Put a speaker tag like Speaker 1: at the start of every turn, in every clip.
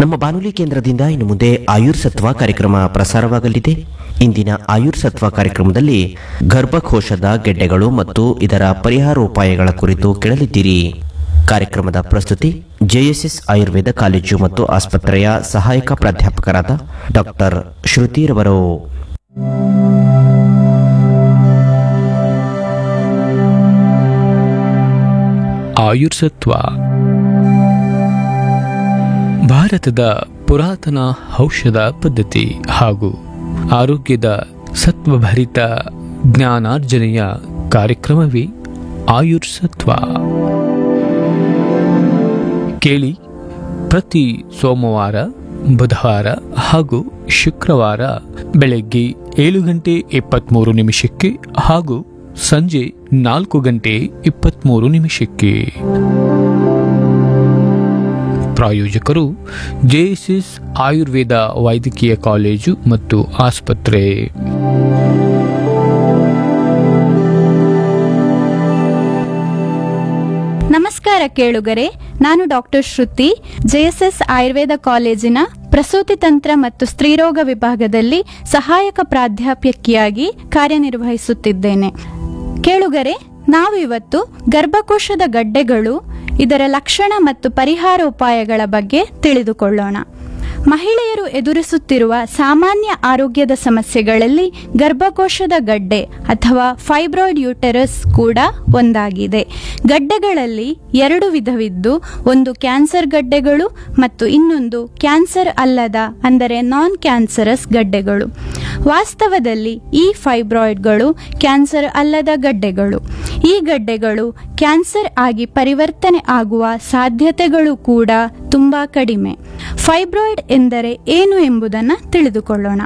Speaker 1: ನಮ್ಮ ಬಾನುಲಿ ಕೇಂದ್ರದಿಂದ ಇನ್ನು ಮುಂದೆ ಆಯುರ್ ಸತ್ವ ಕಾರ್ಯಕ್ರಮ ಪ್ರಸಾರವಾಗಲಿದೆ ಇಂದಿನ ಆಯುರ್ ಸತ್ವ ಕಾರ್ಯಕ್ರಮದಲ್ಲಿ ಗರ್ಭಕೋಶದ ಗೆಡ್ಡೆಗಳು ಮತ್ತು ಇದರ ಪರಿಹಾರೋಪಾಯಗಳ ಕುರಿತು ಕೇಳಲಿದ್ದೀರಿ ಕಾರ್ಯಕ್ರಮದ ಪ್ರಸ್ತುತಿ ಜೆಎಸ್ಎಸ್ ಆಯುರ್ವೇದ ಕಾಲೇಜು ಮತ್ತು ಆಸ್ಪತ್ರೆಯ ಸಹಾಯಕ ಪ್ರಾಧ್ಯಾಪಕರಾದ ಡಾಕ್ಟರ್ ಶ್ರುತಿರವರು
Speaker 2: ಆಯುರ್ಸತ್ವ ಭಾರತದ ಪುರಾತನ ಔಷಧ ಪದ್ಧತಿ ಹಾಗೂ ಆರೋಗ್ಯದ ಸತ್ವಭರಿತ ಜ್ಞಾನಾರ್ಜನೆಯ ಕಾರ್ಯಕ್ರಮವೇ ಆಯುರ್ಸತ್ವ ಕೇಳಿ ಪ್ರತಿ ಸೋಮವಾರ ಬುಧವಾರ ಹಾಗೂ ಶುಕ್ರವಾರ ಬೆಳಗ್ಗೆ ಏಳು ಗಂಟೆ ಇಪ್ಪತ್ತ್ಮೂರು ನಿಮಿಷಕ್ಕೆ ಹಾಗೂ ಸಂಜೆ ನಾಲ್ಕು ಗಂಟೆ ಇಪ್ಪತ್ತ್ಮೂರು ನಿಮಿಷಕ್ಕೆ ಪ್ರಾಯೋಜಕರು ಜೆಎಸ್ಎಸ್ ಆಯುರ್ವೇದ ವೈದ್ಯಕೀಯ ಕಾಲೇಜು ಮತ್ತು ಆಸ್ಪತ್ರೆ
Speaker 3: ನಮಸ್ಕಾರ ಕೇಳುಗರೆ ನಾನು ಡಾಕ್ಟರ್ ಶ್ರುತಿ ಜೆಎಸ್ಎಸ್ ಆಯುರ್ವೇದ ಕಾಲೇಜಿನ ಪ್ರಸೂತಿ ತಂತ್ರ ಮತ್ತು ಸ್ತ್ರೀರೋಗ ವಿಭಾಗದಲ್ಲಿ ಸಹಾಯಕ ಪ್ರಾಧ್ಯಾಪಕಿಯಾಗಿ ಕಾರ್ಯನಿರ್ವಹಿಸುತ್ತಿದ್ದೇನೆ ಕೇಳುಗರೆ ನಾವು ಇವತ್ತು ಗರ್ಭಕೋಶದ ಗಡ್ಡೆಗಳು ಇದರ ಲಕ್ಷಣ ಮತ್ತು ಪರಿಹಾರೋಪಾಯಗಳ ಬಗ್ಗೆ ತಿಳಿದುಕೊಳ್ಳೋಣ ಮಹಿಳೆಯರು ಎದುರಿಸುತ್ತಿರುವ ಸಾಮಾನ್ಯ ಆರೋಗ್ಯದ ಸಮಸ್ಯೆಗಳಲ್ಲಿ ಗರ್ಭಕೋಶದ ಗಡ್ಡೆ ಅಥವಾ ಫೈಬ್ರಾಯ್ಡ್ ಯೂಟೆರಸ್ ಕೂಡ ಒಂದಾಗಿದೆ ಗಡ್ಡೆಗಳಲ್ಲಿ ಎರಡು ವಿಧವಿದ್ದು ಒಂದು ಕ್ಯಾನ್ಸರ್ ಗಡ್ಡೆಗಳು ಮತ್ತು ಇನ್ನೊಂದು ಕ್ಯಾನ್ಸರ್ ಅಲ್ಲದ ಅಂದರೆ ನಾನ್ ಕ್ಯಾನ್ಸರಸ್ ಗಡ್ಡೆಗಳು ವಾಸ್ತವದಲ್ಲಿ ಈ ಫೈಬ್ರಾಯ್ಡ್ಗಳು ಕ್ಯಾನ್ಸರ್ ಅಲ್ಲದ ಗಡ್ಡೆಗಳು ಈ ಗಡ್ಡೆಗಳು ಕ್ಯಾನ್ಸರ್ ಆಗಿ ಪರಿವರ್ತನೆ ಆಗುವ ಸಾಧ್ಯತೆಗಳು ಕೂಡ ತುಂಬಾ ಕಡಿಮೆ ಫೈಬ್ರಾಯ್ಡ್ ಎಂದರೆ ಏನು ಎಂಬುದನ್ನು ತಿಳಿದುಕೊಳ್ಳೋಣ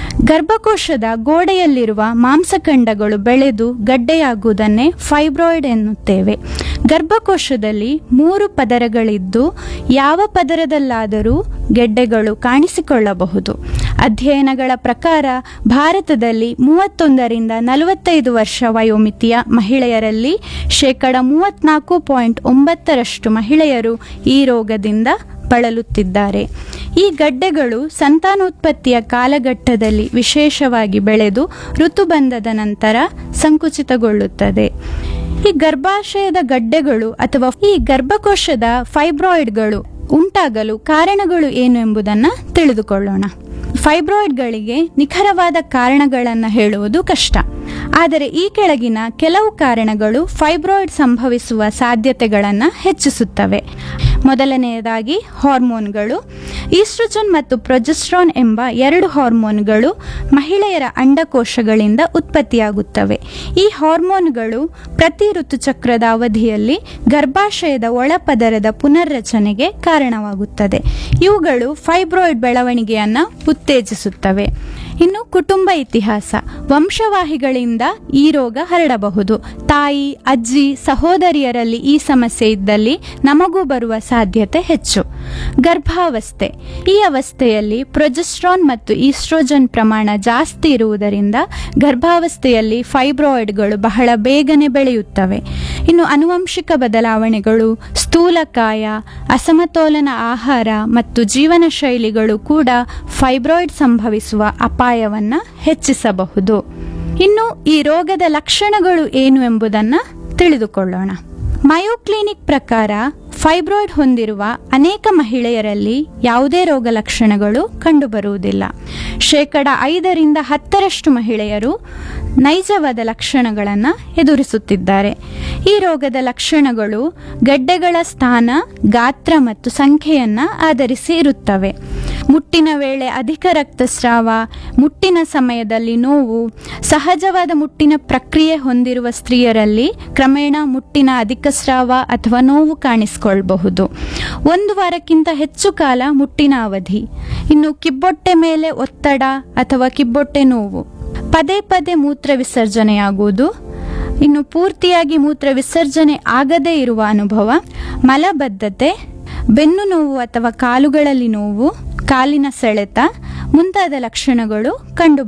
Speaker 3: ಗರ್ಭಕೋಶದ ಗೋಡೆಯಲ್ಲಿರುವ ಮಾಂಸಖಂಡಗಳು ಬೆಳೆದು ಗಡ್ಡೆಯಾಗುವುದನ್ನೇ ಫೈಬ್ರಾಯ್ಡ್ ಎನ್ನುತ್ತೇವೆ ಗರ್ಭಕೋಶದಲ್ಲಿ ಮೂರು ಪದರಗಳಿದ್ದು ಯಾವ ಪದರದಲ್ಲಾದರೂ ಗೆಡ್ಡೆಗಳು ಕಾಣಿಸಿಕೊಳ್ಳಬಹುದು ಅಧ್ಯಯನಗಳ ಪ್ರಕಾರ ಭಾರತದಲ್ಲಿ ಮೂವತ್ತೊಂದರಿಂದ ನಲವತ್ತೈದು ವರ್ಷ ವಯೋಮಿತಿಯ ಮಹಿಳೆಯರಲ್ಲಿ ಶೇಕಡ ಮೂವತ್ನಾಲ್ಕು ಪಾಯಿಂಟ್ ಒಂಬತ್ತರಷ್ಟು ಮಹಿಳೆಯರು ಈ ರೋಗದಿಂದ ಬಳಲುತ್ತಿದ್ದಾರೆ ಈ ಗಡ್ಡೆಗಳು ಸಂತಾನೋತ್ಪತ್ತಿಯ ಕಾಲಘಟ್ಟದಲ್ಲಿ ವಿಶೇಷವಾಗಿ ಬೆಳೆದು ಋತುಬಂಧದ ನಂತರ ಸಂಕುಚಿತಗೊಳ್ಳುತ್ತದೆ ಈ ಗರ್ಭಾಶಯದ ಗಡ್ಡೆಗಳು ಅಥವಾ ಈ ಗರ್ಭಕೋಶದ ಫೈಬ್ರಾಯ್ಡ್ಗಳು ಉಂಟಾಗಲು ಕಾರಣಗಳು ಏನು ಎಂಬುದನ್ನು ತಿಳಿದುಕೊಳ್ಳೋಣ ಫೈಬ್ರಾಯ್ಡ್ಗಳಿಗೆ ನಿಖರವಾದ ಕಾರಣಗಳನ್ನು ಹೇಳುವುದು ಕಷ್ಟ ಆದರೆ ಈ ಕೆಳಗಿನ ಕೆಲವು ಕಾರಣಗಳು ಫೈಬ್ರಾಯ್ಡ್ ಸಂಭವಿಸುವ ಸಾಧ್ಯತೆಗಳನ್ನು ಹೆಚ್ಚಿಸುತ್ತವೆ ಮೊದಲನೆಯದಾಗಿ ಹಾರ್ಮೋನ್ಗಳು ಈಸ್ಟ್ರೋಜನ್ ಮತ್ತು ಪ್ರೊಜೆಸ್ಟ್ರಾನ್ ಎಂಬ ಎರಡು ಹಾರ್ಮೋನ್ಗಳು ಮಹಿಳೆಯರ ಅಂಡಕೋಶಗಳಿಂದ ಉತ್ಪತ್ತಿಯಾಗುತ್ತವೆ ಈ ಹಾರ್ಮೋನ್ಗಳು ಪ್ರತಿ ಋತುಚಕ್ರದ ಅವಧಿಯಲ್ಲಿ ಗರ್ಭಾಶಯದ ಒಳಪದರದ ಪುನರ್ರಚನೆಗೆ ಕಾರಣವಾಗುತ್ತದೆ ಇವುಗಳು ಫೈಬ್ರಾಯ್ಡ್ ಬೆಳವಣಿಗೆಯನ್ನು ಉತ್ತೇಜಿಸುತ್ತವೆ ಇನ್ನು ಕುಟುಂಬ ಇತಿಹಾಸ ವಂಶವಾಹಿಗಳಿಂದ ಈ ರೋಗ ಹರಡಬಹುದು ತಾಯಿ ಅಜ್ಜಿ ಸಹೋದರಿಯರಲ್ಲಿ ಈ ಸಮಸ್ಯೆ ಇದ್ದಲ್ಲಿ ನಮಗೂ ಬರುವ ಸಾಧ್ಯತೆ ಹೆಚ್ಚು ಗರ್ಭಾವಸ್ಥೆ ಈ ಅವಸ್ಥೆಯಲ್ಲಿ ಪ್ರೊಜೆಸ್ಟ್ರಾನ್ ಮತ್ತು ಈಸ್ಟ್ರೋಜನ್ ಪ್ರಮಾಣ ಜಾಸ್ತಿ ಇರುವುದರಿಂದ ಗರ್ಭಾವಸ್ಥೆಯಲ್ಲಿ ಫೈಬ್ರಾಯ್ಡ್ಗಳು ಬಹಳ ಬೇಗನೆ ಬೆಳೆಯುತ್ತವೆ ಇನ್ನು ಆನುವಂಶಿಕ ಬದಲಾವಣೆಗಳು ಸ್ಥೂಲಕಾಯ ಅಸಮತೋಲನ ಆಹಾರ ಮತ್ತು ಜೀವನ ಶೈಲಿಗಳು ಕೂಡ ಫೈಬ್ರಾಯ್ಡ್ ಸಂಭವಿಸುವ ಅಪಾಯವನ್ನು ಹೆಚ್ಚಿಸಬಹುದು ಇನ್ನು ಈ ರೋಗದ ಲಕ್ಷಣಗಳು ಏನು ಎಂಬುದನ್ನು ತಿಳಿದುಕೊಳ್ಳೋಣ ಮಯೋಕ್ಲಿನಿಕ್ ಪ್ರಕಾರ ಫೈಬ್ರಾಯ್ಡ್ ಹೊಂದಿರುವ ಅನೇಕ ಮಹಿಳೆಯರಲ್ಲಿ ಯಾವುದೇ ರೋಗ ಲಕ್ಷಣಗಳು ಕಂಡುಬರುವುದಿಲ್ಲ ಶೇಕಡ ಐದರಿಂದ ಹತ್ತರಷ್ಟು ಮಹಿಳೆಯರು ನೈಜವಾದ ಲಕ್ಷಣಗಳನ್ನು ಎದುರಿಸುತ್ತಿದ್ದಾರೆ ಈ ರೋಗದ ಲಕ್ಷಣಗಳು ಗಡ್ಡೆಗಳ ಸ್ಥಾನ ಗಾತ್ರ ಮತ್ತು ಸಂಖ್ಯೆಯನ್ನು ಆಧರಿಸಿ ಇರುತ್ತವೆ ಮುಟ್ಟಿನ ವೇಳೆ ಅಧಿಕ ರಕ್ತಸ್ರಾವ ಮುಟ್ಟಿನ ಸಮಯದಲ್ಲಿ ನೋವು ಸಹಜವಾದ ಮುಟ್ಟಿನ ಪ್ರಕ್ರಿಯೆ ಹೊಂದಿರುವ ಸ್ತ್ರೀಯರಲ್ಲಿ ಕ್ರಮೇಣ ಮುಟ್ಟಿನ ಅಧಿಕ ಸ್ರಾವ ಅಥವಾ ನೋವು ಕಾಣಿಸಿಕೊಳ್ಳಬಹುದು ಒಂದು ವಾರಕ್ಕಿಂತ ಹೆಚ್ಚು ಕಾಲ ಮುಟ್ಟಿನ ಅವಧಿ ಇನ್ನು ಕಿಬ್ಬೊಟ್ಟೆ ಮೇಲೆ ಒತ್ತಡ ಅಥವಾ ಕಿಬ್ಬೊಟ್ಟೆ ನೋವು ಪದೇ ಪದೇ ಮೂತ್ರ ವಿಸರ್ಜನೆಯಾಗುವುದು ಇನ್ನು ಪೂರ್ತಿಯಾಗಿ ಮೂತ್ರ ವಿಸರ್ಜನೆ ಆಗದೇ ಇರುವ ಅನುಭವ ಮಲಬದ್ಧತೆ ಬೆನ್ನು ನೋವು ಅಥವಾ ಕಾಲುಗಳಲ್ಲಿ ನೋವು ಕಾಲಿನ ಸೆಳೆತ ಮುಂತಾದ ಲಕ್ಷಣಗಳು ಕಂಡು